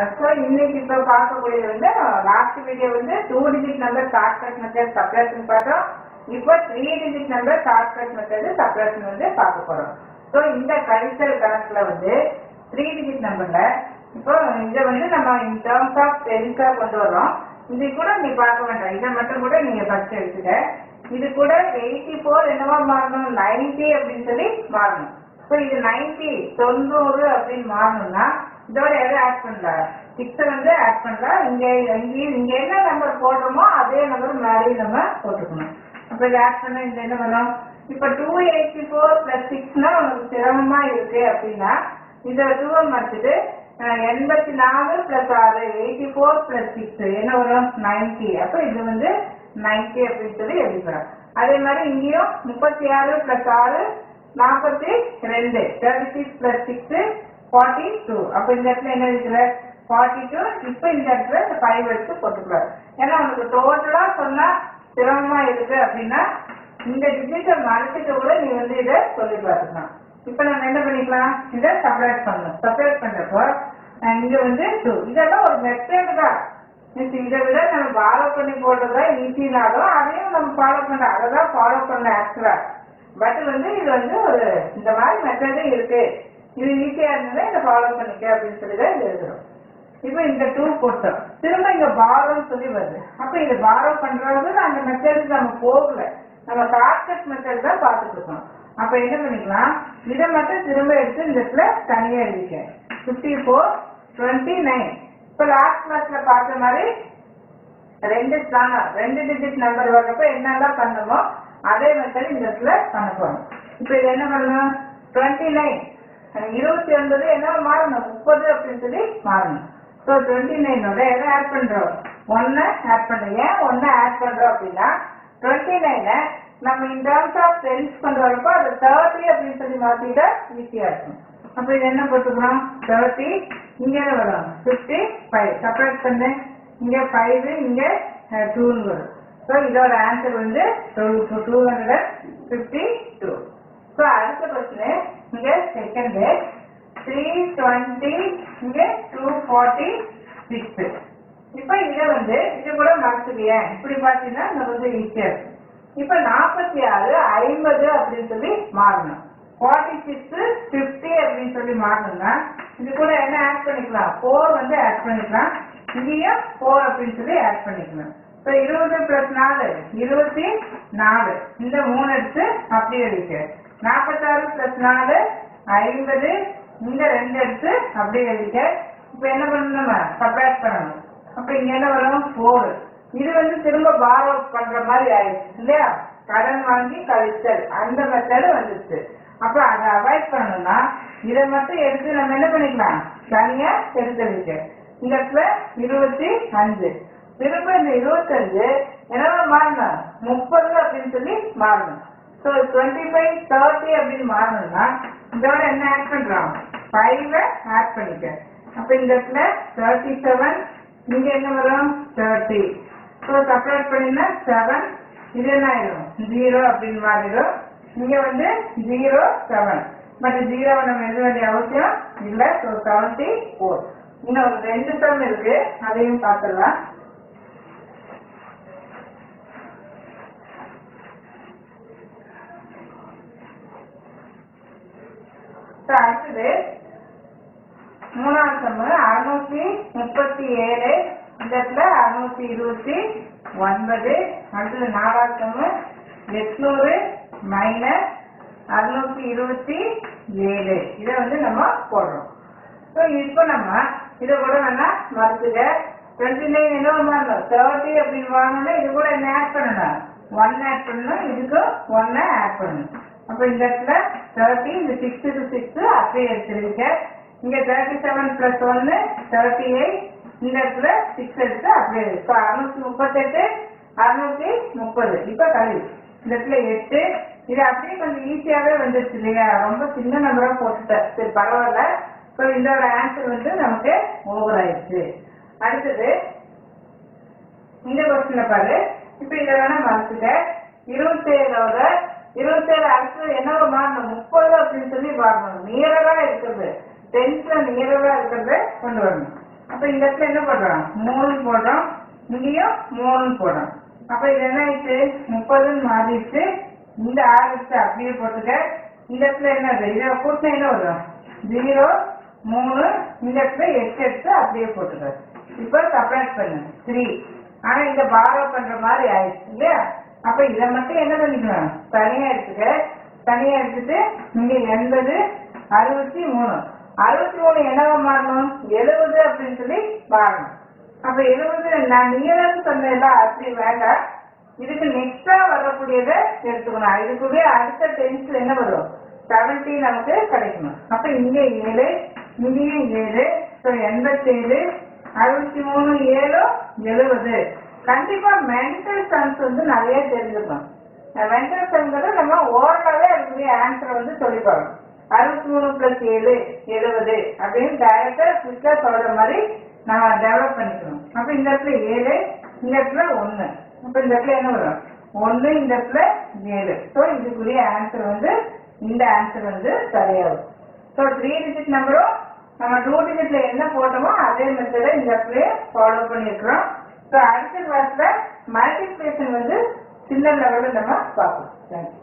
so இன்னைக்கு இப்போ பார்க்கக்கூடியது வந்து லாஸ்ட் வீடியோ வந்து two digit number shortcut method subtraction பார்த்தோம் இப்போ three digit number shortcut method subtraction வந்து பார்க்க போறோம் ஸோ இந்த கழித்தல் கணக்குல வந்து த்ரீ டிஜிட் நம்பர்ல இப்போ இதை வந்து நம்ம இன் டேர்ம்ஸ் ஆஃப் டென்ஸா கொண்டு வரோம் இது கூட நீ பார்க்க வேண்டாம் இதை மட்டும் கூட நீங்க ஃபர்ஸ்ட் எடுத்துக்க இது கூட எயிட்டி ஃபோர் என்னவா மாறணும் நைன்டி அப்படின்னு சொல்லி மாறணும் ஸோ இது நைன்டி தொண்ணூறு அப்படின்னு மாறணும்னா இதோட எதை ஆட் பண்ணலாம் சிக்ஸ் வந்து ஆட் பண்ணலாம் இங்க இங்க இங்க என்ன நம்பர் போடுறோமோ அதே நம்பர் மேலேயும் நம்ம போட்டுக்கணும் அப்ப இதை ஆட் பண்ண இந்த என்ன பண்ணும் இப்ப டூ எயிட்டி ஃபோர் பிளஸ் சிக்ஸ்னா உனக்கு சிரமமா இருக்கு அப்படின்னா இந்த டூவை மறைச்சிட்டு எண்பத்தி நாலு பிளஸ் ஆறு எயிட்டி ஃபோர் பிளஸ் சிக்ஸ் என்ன வரும் நைன்டி அப்ப இது வந்து நைன்டி அப்படின்னு சொல்லி எழுதிக்கிறோம் அதே மாதிரி இங்கேயும் முப்பத்தி ஆறு பிளஸ் ஆறு நாற்பத்தி ரெண்டு thirty six plus six forty two அப்போ இந்த இடத்துல என்ன இருக்கிற ஃபார்ட்டி டூ இப்போ இந்த இடத்துல ஃபைவ் எடுத்து போட்டுக்கலாம் ஏன்னா உனக்கு டோட்டலா சொன்னா சிரமமா இருக்கு அப்படின்னா இந்த டிஜிட்டை மறைச்சிட்டு கூட நீ வந்து இதை சொல்லி பார்த்துக்கலாம் இப்போ நம்ம என்ன பண்ணிக்கலாம் இதை செப்பரேட் பண்ணணும் செப்பரேட் பண்றப்போ அஹ் இங்க வந்து டூ இதெல்லாம் ஒரு மெத்தட் தான் Means இதை விட நம்ம ஃபாலோ பண்ணி போடுறதா ஈஸினாலும் அதையும் நம்ம ஃபாலோ பண்ண அதை தான் ஃபாலோ பண்ண ஆக்சுவலா பட் வந்து இது வந்து ஒரு இந்த மாதிரி மெத்தடே இருக்கு இது ஈஸியா இருந்ததுன்னா இதை ஃபாலோ பண்ணிக்க அப்படின்னு சொல்லி தான் இது எழுதுறோம் இப்போ இந்த டூ போட்டோம் திரும்ப இங்க பாரோன்னு சொல்லி வருது அப்ப இது பாரோ பண்றது அந்த மெத்தடுக்கு நம்ம போகல நம்ம ஷார்ட்கட் மெத்தட் தான் பார்த்துட்டு இருக்கோம் அப்ப என்ன பண்ணிக்கலாம் இதை மட்டும் திரும்ப எடுத்து இந்த இடத்துல தனியா எழுதிக்க ஃபிஃப்டி ஃபோர் டுவெண்ட்டி நைன் இப்போ லாஸ்ட் கிளாஸ்ல பார்த்த மாதிரி ரெண்டு ஸ்தானம் ரெண்டு டிஜிட் நம்பர் வர்றப்ப என்னெல்லாம் பண்ணணுமோ அதே மெத்தட் இந்த இடத்துல பண்ண போறோம் இப்போ இது என்ன பண்ணணும் டுவெண்ட்டி நைன் இருபத்தி ஒன்பது என்ன மாறணும் முப்பது அப்படின்னு சொல்லி மாறணும் ஸோ டுவெண்ட்டி நைனோட எதை ஆட் பண்றோம் ஒன்னு ஆட் பண்றோம் ஏன் ஒன்னு ஆட் பண்றோம் அப்படின்னா டுவெண்ட்டி நைனை நம்ம இந்த டேர்ம்ஸ் ஆஃப் டென்ஸ் கொண்டு வரப்போ அது தேர்ட்டி அப்படின்னு சொல்லி மாத்திட்டா ஈஸியா இருக்கும் அப்ப இது என்ன போட்டுக்கலாம் தேர்ட்டி இங்க என்ன வரும் ஃபிஃப்டி ஃபைவ் செப்பரேட் பண்ணு இங்க ஃபைவ் இங்க டூன்னு வரும் ஸோ இதோட ஆன்சர் வந்து two hundred fifty two so அடுத்த கொஸ்டின் இங்க செகண்ட் த்ரீ டுவெண்ட்டி இங்க டூ ஃபார்ட்டி சிக்ஸ் இப்போ இதை வந்து இது கூட மறந்துவிய இப்படி பார்த்தீங்கன்னா நமக்கு வந்து ஈஸியா இருக்கும் இப்போ நாற்பத்தி ஆறு ஐம்பது அப்படின்னு சொல்லி மாறணும் ஃபார்ட்டி சிக்ஸ் ஃபிஃப்டி அப்படின்னு சொல்லி மாறணும்னா இது கூட என்ன ஆட் பண்ணிக்கலாம் ஃபோர் வந்து ஆட் பண்ணிக்கலாம் இங்கேயும் ஃபோர் அப்படின்னு சொல்லி ஆட் பண்ணிக்கலாம் இப்போ இருபது பிளஸ் நாலு இருபத்தி நாலு இந்த மூணு எடுத்து அப்படியே இருக்கு நாற்பத்தாறு பிளஸ் நாலு ஐம்பது இந்த ரெண்டு எடுத்து அப்படியே எழுதிக்க இப்போ என்ன பண்ணணும் நம்ம சப்ராக்ட் பண்ணணும் அப்ப இங்க என்ன வரும் ஃபோர் இது வந்து திரும்ப பாரோ பண்ற மாதிரி ஆயிடுச்சு இல்லையா கடன் வாங்கி கழித்தல் அந்த மெத்தடு வந்துருச்சு அப்ப அதை அவாய்ட் பண்ணணும்னா இதை மட்டும் எடுத்து நம்ம என்ன பண்ணிக்கலாம் தனியா எடுத்து வைக்க இந்த இடத்துல இருபத்தி அஞ்சு திரும்ப இந்த இருபத்தஞ்சு என்னவா மாறணும் முப்பது அப்படின்னு சொல்லி மாறணும் ஸோ டுவெண்ட்டி ஃபைவ் தேர்ட்டி அப்படின்னு மாறணும்னா இதோட என்ன ஆட் பண்றோம் ஃபைவ் ஆட் பண்ணிக்க அப்ப இந்த இடத்துல தேர்ட்டி செவன் இங்க என்ன வரும் தேர்ட்டி ஸோ செப்பரேட் பண்ணினா செவன் இது என்ன ஆயிடும் ஜீரோ அப்படின்னு மாறிடும் இங்க வந்து ஜீரோ செவன் பட் ஜீரோ நம்ம எழுத வேண்டிய அவசியம் இல்லை ஸோ செவன்டி ஃபோர் இன்னும் ஒரு ரெண்டு டேர்ம் இருக்கு அதையும் பார்த்துடலாம் So, அடுத்தது மூணாவது சம்மு அறுநூத்தி முப்பத்தி ஏழு இந்த இடத்துல அறுநூத்தி இருபத்தி ஒன்பது அடுத்தது நாலாவது சம்மு எட்நூறு மைனஸ் அறுநூத்தி இருபத்தி ஏழு இதை வந்து நம்ம போடுறோம் ஸோ இப்போ நம்ம இதை கூட வேணா மறுத்துக்க டுவெண்ட்டி நைன் என்ன மாறணும் தேர்ட்டி அப்படின்னு வாங்கணும் இது கூட என்ன ஆட் பண்ணணும் ஒன் ஆட் பண்ணணும் இதுக்கு ஒன்னை ஆட் பண்ணணும் அப்போ இந்த இடத்துல தேர்ட்டி இந்த சிக்ஸ் டு சிக்ஸ் அப்படியே எடுத்துருவீங்க இங்க தேர்ட்டி செவன் பிளஸ் ஒன்னு தேர்ட்டி எயிட் இந்த இடத்துல சிக்ஸ் எடுத்து அப்படியே இப்போ அறுநூத்தி முப்பத்தெட்டு அறுநூத்தி முப்பது இப்போ கழி இந்த இடத்துல எட்டு இது அப்படியே கொஞ்சம் ஈஸியாவே வந்துருச்சு இல்லையா ரொம்ப சின்ன நம்பரா போட்டுட்டேன் சரி பரவாயில்ல ஸோ இதோட ஆன்சர் வந்து நமக்கு ஓவர் ஆயிடுச்சு அடுத்தது இந்த கொஸ்டின்ல பாரு இப்ப இதை வேணா மறைச்சுக்க இருபத்தேழோட இருபத்தேழு அடுத்து என்னவோ மாறணும் முப்பது அப்படின்னு சொல்லி மாறணும் நியரலா இருக்கிறது டென்த்ல நியரலா இருக்கிறத கொண்டு வரணும் அப்ப அப்ப இந்த இடத்துல என்ன பண்றோம் மூணு போடுறோம் இங்கேயும் மூணு போடுறோம் அப்ப இது என்ன ஆயிடுச்சு முப்பதுன்னு மாறிடுச்சு இந்த ஆறு எடுத்து அப்படியே போட்டுக்க இந்த இடத்துல என்ன வருது இதை கூட்டினா என்ன வரும் ஜீரோ மூணு இந்த இடத்துல எட்டு எடுத்து அப்படியே போட்டுக்க இப்போ சப்ராக்ட் பண்ணு த்ரீ ஆனா இந்த பாரோ பண்ற மாதிரி ஆயிடுச்சு இல்லையா அப்ப இதை மட்டும் என்ன பண்ணிக்கணும் தனியா எடுத்துக்க தனியா எடுத்துட்டு இங்க எண்பது அறுபத்தி மூணு அறுபத்தி மூணு என்னவா மாறணும் எழுபது அப்படின்னு சொல்லி மாறணும் அப்ப எழுபது நான் நீளம்னு சொன்னேன்ல அப்படி வேண்டாம் இதுக்கு நெக்ஸ்டா வரக்கூடியதை எடுத்துக்கணும் இதுக்குள்ளே அடுத்த டென்ஸ்ல என்ன வரும் செவன்டி நமக்கு கிடைக்கணும் அப்ப இங்க ஏழு இங்கேயும் ஏழு ஸோ எண்பத்தேழு அறுபத்தி மூணு ஏழு எழுபது கண்டிப்பா மென்டல் சம்ஸ் வந்து நிறைய தெரிஞ்சுக்கணும் மென்டல் சம்ங்கிறது நம்ம ஓரளவே அதுக்குரிய ஆன்சரை வந்து சொல்லிப்பாங்க அறுபத்தி மூணு பிளஸ் ஏழு எழுபது அப்படின்னு டைரக்டா குவிக்கா சொல்ற மாதிரி நம்ம டெவலப் பண்ணிக்கணும் அப்ப இந்த இடத்துல ஏழு இந்த இடத்துல ஒண்ணு அப்ப இந்த இடத்துல என்ன வரும் ஒண்ணு இந்த இடத்துல ஏழு ஸோ இதுக்குரிய ஆன்சர் வந்து இந்த ஆன்சர் வந்து சரியாகும் ஸோ த்ரீ டிஜிட் நம்பரும் நம்ம டூ டிஜிட்ல என்ன போட்டோமோ அதே மெத்தடை இந்த இடத்துல ஃபாலோ பண்ணியிருக்கிறோம் ஸோ அடுத்த கிளாஸ்ல மல்டிப்ளிகேஷன் வந்து சின்ன லெவலில் நம்ம பார்ப்போம் தேங்க்யூ